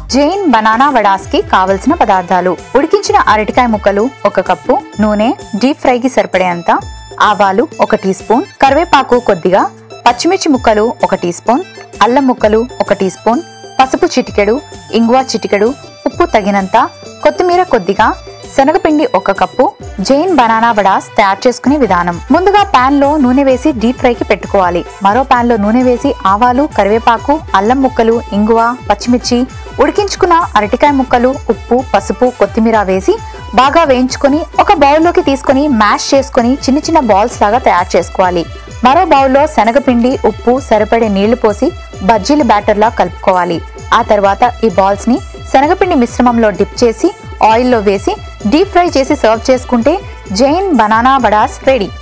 Jain banana vadas కి కావలసిన పదార్థాలు ఉడికించిన అరటికాయ ముక్కలు ఒక కప్పు నూనె డీప్ ఫ్రై కి సరిపడేంత ఆవాలు ఒక టీ స్పూన్ కరివేపాకు కొద్దిగా పచ్చిమిర్చి ముక్కలు ఒక టీ స్పూన్ అల్లం ముక్కలు ఒక టీ స్పూన్ పసుపు చిటికెడు ఇంగువ చిటికెడు ఉప్పు తగినంత కొత్తిమీర కొద్దిగా శనగపిండి ఒక కప్పు జైన్ బనానా వడాస్ తయారు చేసుకునే విధానం ముందుగా పాన్ లో నూనె వేసి డీప్ ఫ్రై కి పెట్టుకోవాలి మరో పాన్ లో నూనె వేసి ఆవాలు కరివేపాకు అల్లం ముక్కలు ఇంగువ పచ్చిమిర్చి ఉడికించుకున్న అరటికాయ ముక్కలు ఉప్పు పసుపు కొత్తిమీర వేసి బాగా వేయించుకొని ఒక బౌల్లోకి తీసుకొని మ్యాష్ చేసుకొని చిన్న చిన్న బాల్స్ లాగా తయారు చేసుకోవాలి మరో బౌల్లో శనగపిండి ఉప్పు సరిపడే నీళ్లు పోసి బజ్జీల బ్యాటర్లా కలుపుకోవాలి ఆ తర్వాత ఈ బాల్స్ ని శనగపిండి మిశ్రమంలో డిప్ చేసి ఆయిల్లో వేసి డీప్ ఫ్రై చేసి సర్వ్ చేసుకుంటే జైన్ బనానా వడాస్ రెడీ